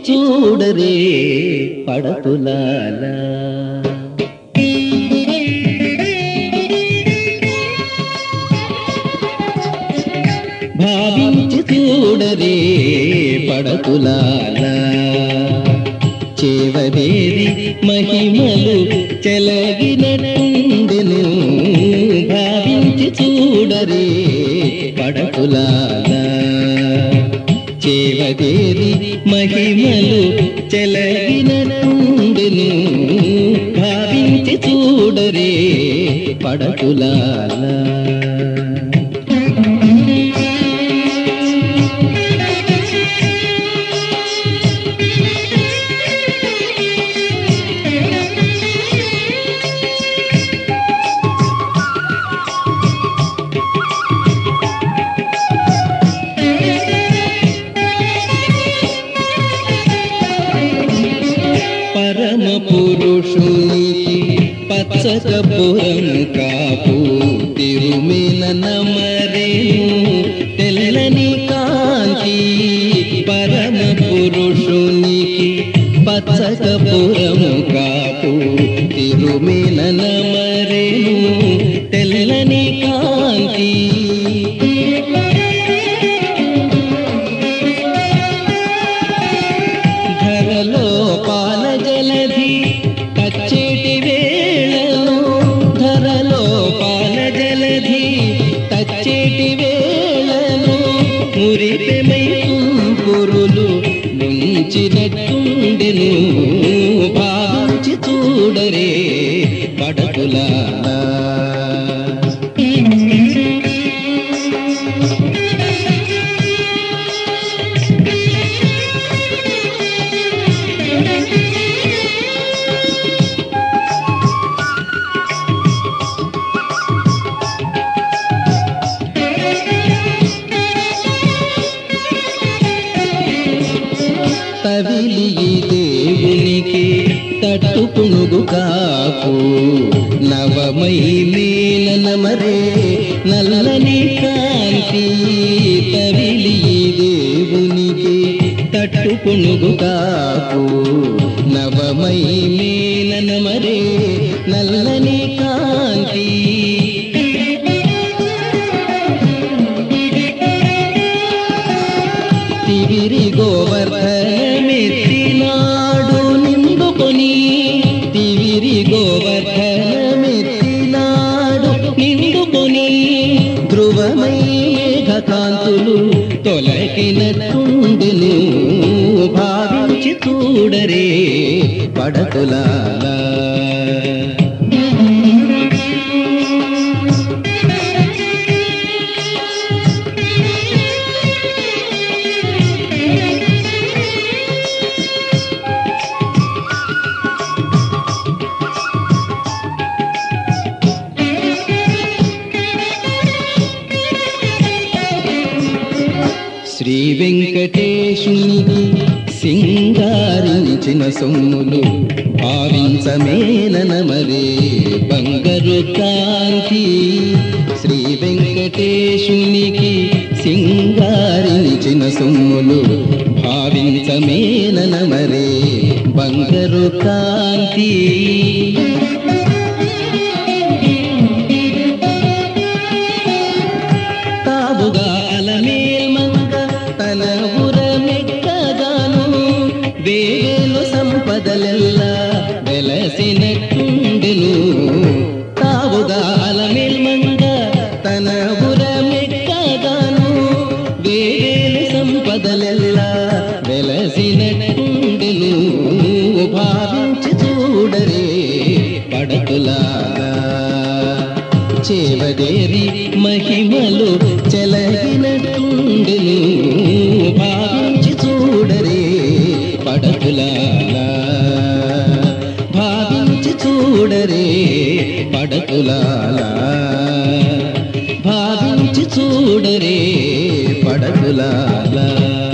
చూడరే పడతులాలా భావించి చూడరే పడతులాలా చేవదేరి మహిమలు చెలగినటుండెను భావించి చూడరే పడతులాలా చేవదేరి మహిమలు చెలగినటుండెను భావించి చూడరే పడతులాలా పరమ పురుషునికి పచ్చకపురం కాపు తిరుమేన నమరేను తెల్లని కాంతి పరమ పురుషునికి పచ్చకపురం కాపు తిరుమేన నమరేను తెల్లని కాంతి ధరలో పాల జలధి తచ్చేటి వేళను ధరలో పాల జలధి తచ్చేటి వేళను మురిపెమై పురులు ముంచినట్టుండెను భావించి చూడరే పడతులా తవిలి ఈ దేవునికి తట్టు పునుగు కాపు నవమై మేనమరే నల్లని కాంతి తవిలి ఈ దేవునికి తట్టు పునుగు కాపు నవమై మేనమరే నల్లని కాంతి తివిరి గోవర్ధనమెత్తినాడు నిండుకొని తివిరి గోవర్ధనమెత్తినాడు నిండుకొని ధ్రువమై మేఘకాంతులు తొలగినట్టుండెను భావించి చూడరే పడతులాలా శ్రీ వెంకటేశునికి సింగారించిన సొమ్ములు భావించమేనమరే బంగారు కాంతి శ్రీ వెంకటేశునికి సింగారించిన సొమ్ములు భావించమేనమరే బంగారు కాంతి తావుగా అలమేల్మంగ తన ఉరమెక్కగాను వేవేలు సంపదలెల్లా వెలసినట్టుండెను తావుగా అలమేల్మంగ తన ఉరమెక్కగాను వేవేలు సంపదలెల్లా వెలసినట్టుండెను భావించి చూడరే పడతులాగా చేవదేరి మహిమలు చెలగినట్టుండెను భావించి చూడరే పడతులాలా భావించి చూడరే పడతులాలా భావించి చూడరే పడతులాలా